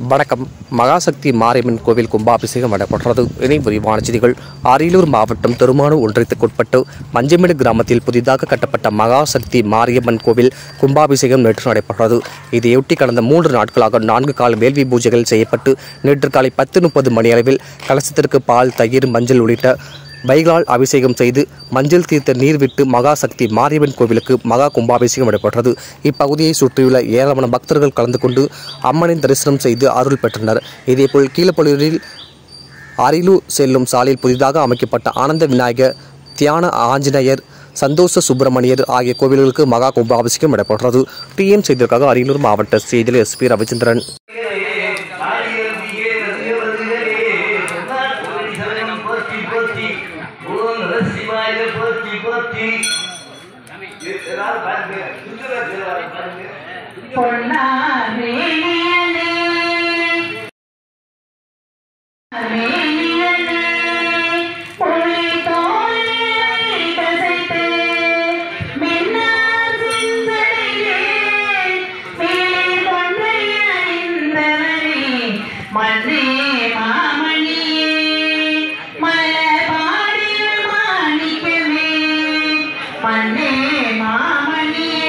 வணக்கம் மகாசக்தி மாரியம்மன் கோவில் கும்பாபிஷேகம் நடைபெற்றது இனி விரிவான செய்திகள் அரியலூர் மாவட்டம் தெருமானு ஒன்றியத்துக்குட்பட்டு மஞ்சமேடு கிராமத்தில் புதிதாக கட்டப்பட்ட மகாசக்தி மாரியம்மன் கோவில் கும்பாபிஷேகம் நேற்று நடைபெற்றது இதையொட்டி கடந்த மூன்று நாட்களாக நான்கு கால வேள்வி பூஜைகள் செய்யப்பட்டு நேற்று காலை பத்து முப்பது மணியளவில் கலசத்திற்கு பால் தயிர் மஞ்சள் உள்ளிட்ட பைகளால் அபிஷேகம் செய்து மஞ்சள் தீர்த்த நீர் விட்டு மகாசக்தி மாரியம்மன் கோவிலுக்கு மகா கும்பாபிஷேகம் நடைபெற்றது இப்பகுதியை சுற்றியுள்ள ஏராளமான பக்தர்கள் கலந்து கொண்டு அம்மனின் தரிசனம் செய்து அருள் பெற்றனர் இதேபோல் கீழப்பள்ளூரில் அரியலூர் செல்லும் சாலையில் புதிதாக அமைக்கப்பட்ட ஆனந்த விநாயகர் தியான ஆஞ்சநேயர் சந்தோஷ சுப்பிரமணியர் ஆகிய கோவில்களுக்கு மகா கும்பாபிஷேகம் நடைபெற்றது டிஎன் செய்திற்காக அரியலூர் மாவட்ட செய்தியில் எஸ்பி ரவிச்சந்திரன் பொன்னார் மேனியனே மேனியனே பொழி தோலை கசைத்து மின்னார் சிந்தனையே மேலே கொன்றை அணிந்தவனே மன்னே மாமணியே மலபாடிய மாணிக்கமே மன்னே மாமணியே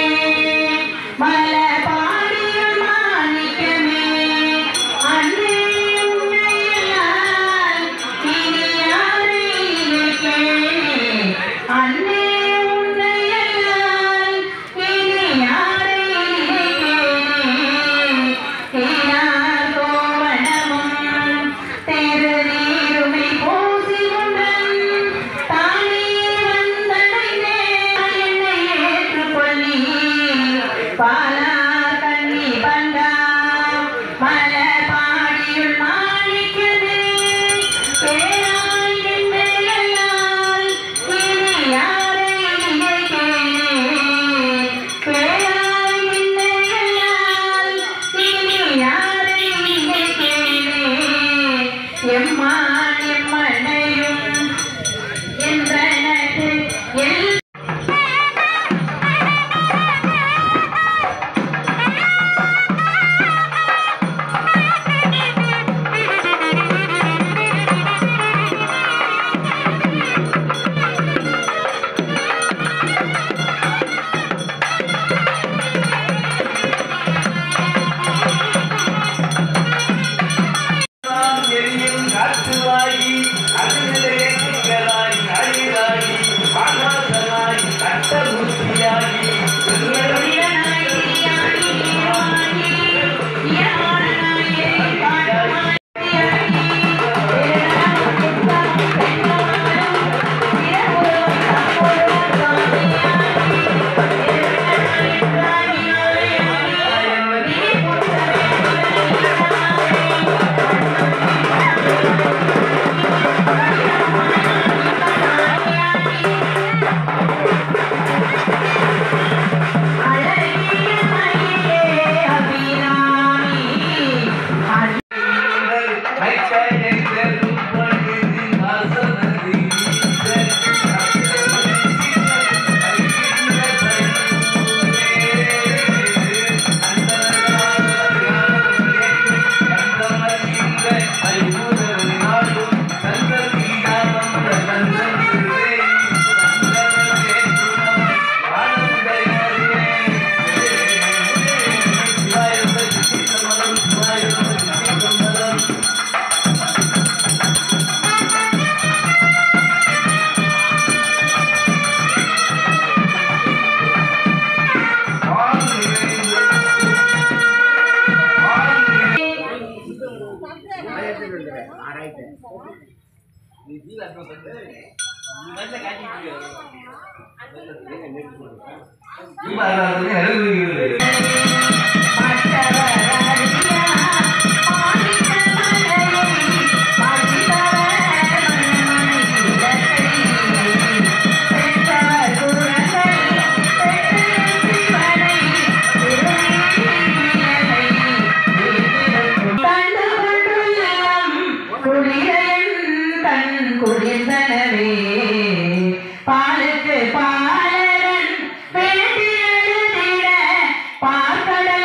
மலபாடிய மாணிக்கமே அன்னே உன்னையல்லால் இனி யாரை நினைக்கேன் அன்னே உன்னையல்லால் இனி யாரை நினைக்கேன் தேனார் கோவணமும் திருநீருமை பூசி உண்டன் தானே வந்தடைந்தே என்னை ஏற்றுக்கொள்ளி பாலார் கண்ணி பண்டா மலபாடியுள் மாணிக்கமே பேராய் நின்னையல்லால் இனி யாரை நினைக்கேனே பேராய் நின்னையல்லால் இனி யாரை நினைக்கேனே எம்மான் எம்மனையும் என்றனக்கு எல் குளிர்ந்தனவே பாலுக்கு பாலரன் வேண்டியழுதிட பார்க்கட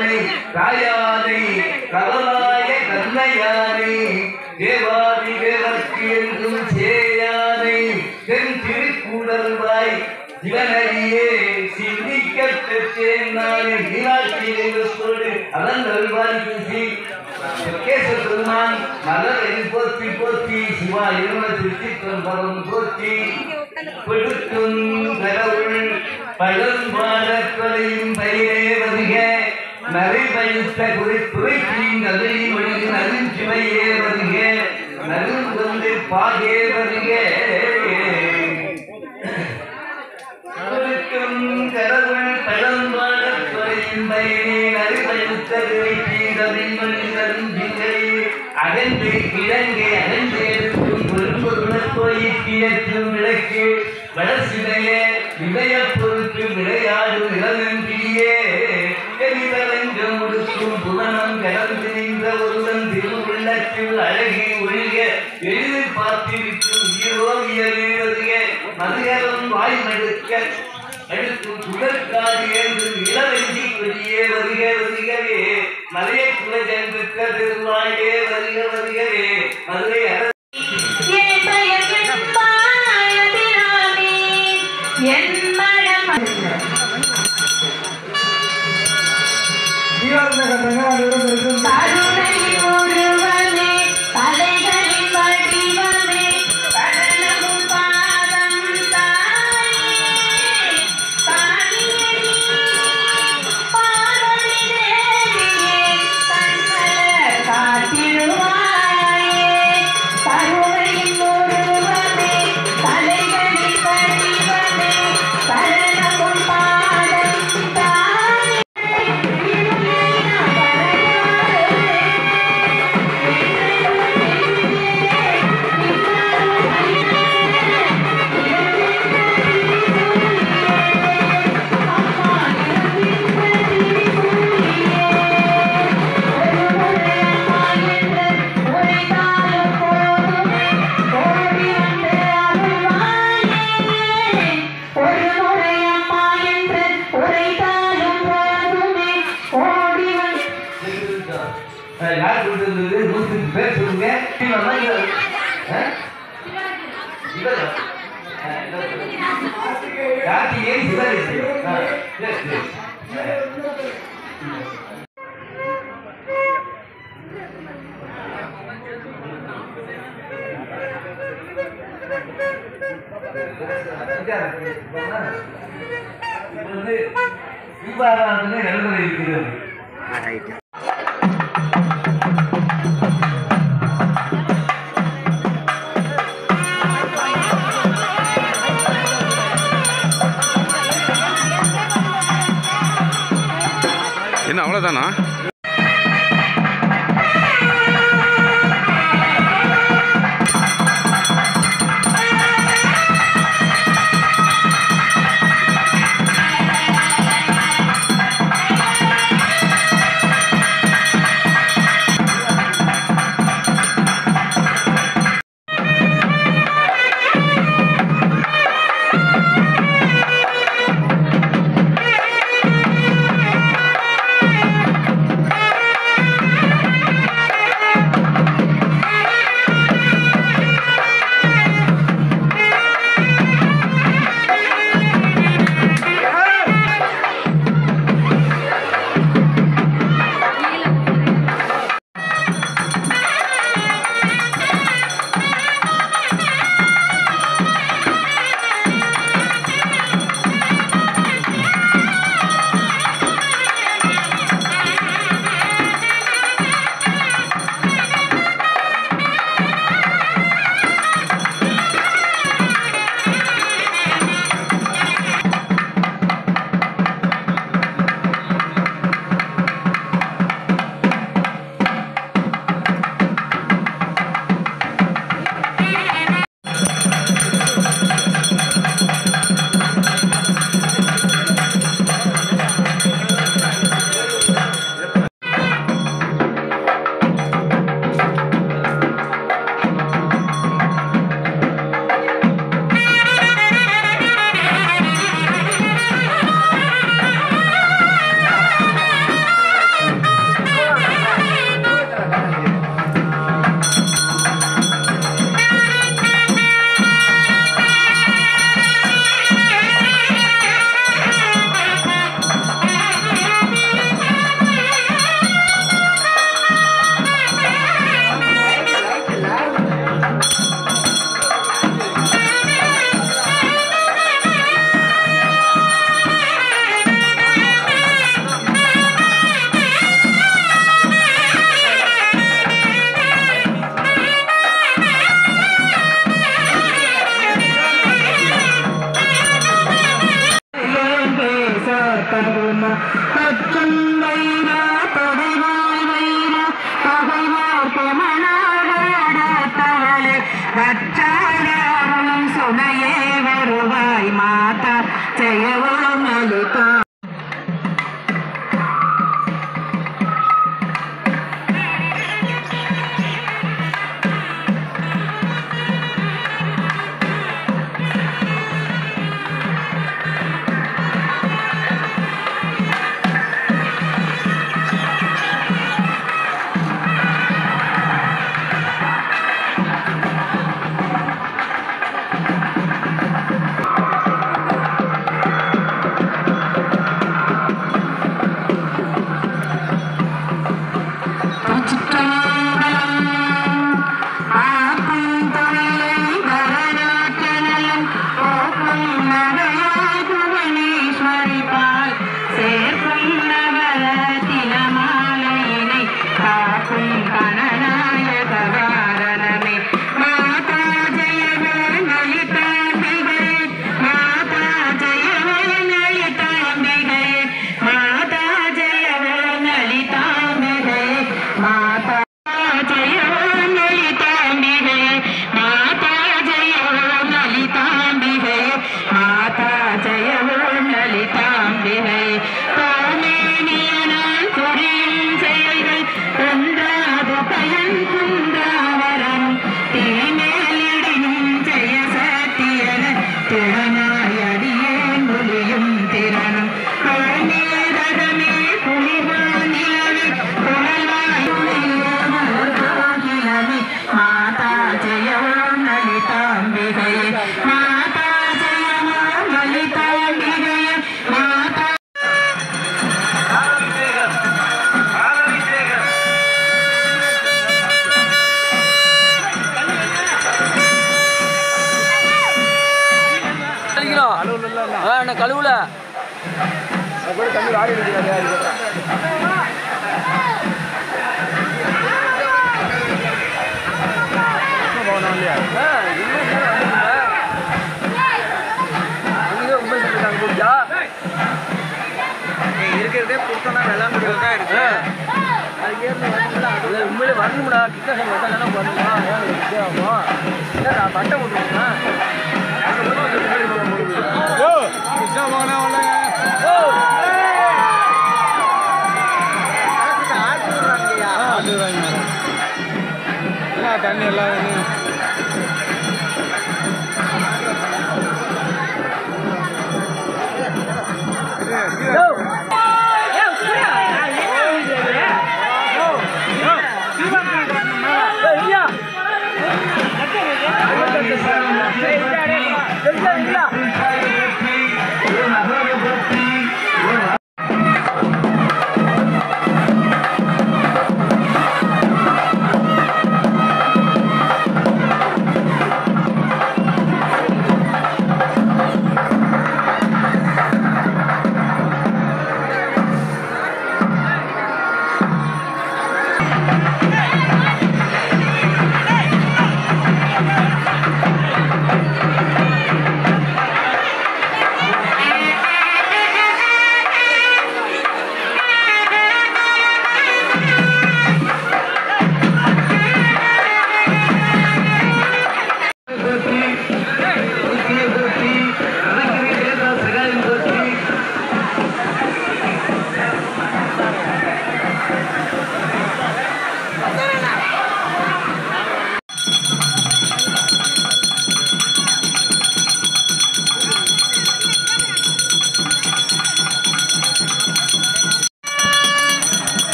யானை தாயானை கவலாய கண்ணையானை தேவாதி தேவர்க்கு என்றும் சேயானை தென் திருக்கூடல்வாய் சிவனடியே சிந்திக்க பெற்றேன் நானே மீனாட்சி என்று சொல்லு அதன் அருள்வாய் பூசி கேச பெருமான் மலரை போற்றி போற்றி சிவா இரும சித்திரம் போற்றி கொடுக்கும் கடவுள் பழம்பாடற்கொலையும் பயிரே வருக நரை பயிர்த்த குறிப்புரைக்கின் கதை மொழி நருஞ்சுவையே வருக நருங்கொண்டு பாகே வருக கொடுக்கும் கடவுள் பழம்பாடற்கொலையும் பயிரே நரை பயிர்த்த குறிப்பின் கதை மொழி நருஞ்சுவை அகன்று கிழங்கு அகன்று எடுக்கும் பொருள்பொருள் கோயில் கிழக்கும் விளக்கு வளர்ச்சிதைய இதய பொறுத்து விளையாடு இளவெம்பியே எரிதலங்கம் முடுக்கும் புவனம் கடந்து நின்ற ஒருவன் திருவுள்ளத்தில் அழகி ஒழிக எளிதில் பார்த்திருக்கும் உயிரோவியலே வருக மதுகரம் வாய் நடுக்க அடுக்கும் சுடற்காடு என்று இளவெஞ்சி கொடியே வருக வருகவே மலையை குலஜென்றுக்க திருவாயே வருக வருகவே மதுரை அர என் பெயர் பாயதினாலே என் மனம் கருணை உருவமே தலைகளின் வடிவமே கடலமும் பாதம் தாயே காணியடி பார்வதி தேவியே கண்மலர் காட்டிடுவாயே கருணையின் உருவமே தலைகளின் வடிவமே கடலமும் பாதம் தாயே ஒரு முறை அம்மா என்று உரைத்தாலும் போதுமே ஓடி வந்து யார் கொடுத்தது நூத்தி பேர் சொல்லுங்க கீழே வந்தா இவரு. ஆ? இவரா? ஆ, இவரு. கார்த்திகேயன் சிவரேசு. ஆ, yes, yes. இது வந்து தீபாராதனை நடுவர் இருக்கிறது என்ன அவ்வளோதானா ஜெயவாம் லலிதா மாதா ஜெயவே லலிதாம்பிகை மாதா ஜெய ஓம் லலிதாம்பிகை மாதா ஜெய ஓம் லலிதாம்பிகை மாதா ஜெய ஓம் லலிதாம்பிகை காமேனியனால் புரியும் செயல்கள் ஒன்றாது பயன் குன்றாவரம் தீமேலிடினும் ஜெய சத்தியன திறனாய் அடியேன் ஒளியும் திறனும் காமேரகமே புலிவானிலவே புலனாய் உலகிலவே மாதா ஜெய ஓம் லலிதாம்பிகை மாதா ஜெய ஓம் லலிதாம்பிகை மாதா கழுவிக்கிறோம் ஆ என்ன கழுவுல ஆ, இல்ல, இல்ல, வந்துருங்க. அங்கேயே உண்மை சொல்லிட்டாங்க புரிஞ்சா? ஆ. அதுக்கு ஏறி வரணும்ல, அது உண்மையிலே வரணும்டா கிருஷ்ணசாமி வந்தா தானே வரணுமா ஏன் இது இப்படி ஆகும்? என்னடா பட்டை போட்டுருக்கா தண்ணி எல்லாம் ஜெய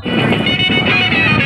ஆ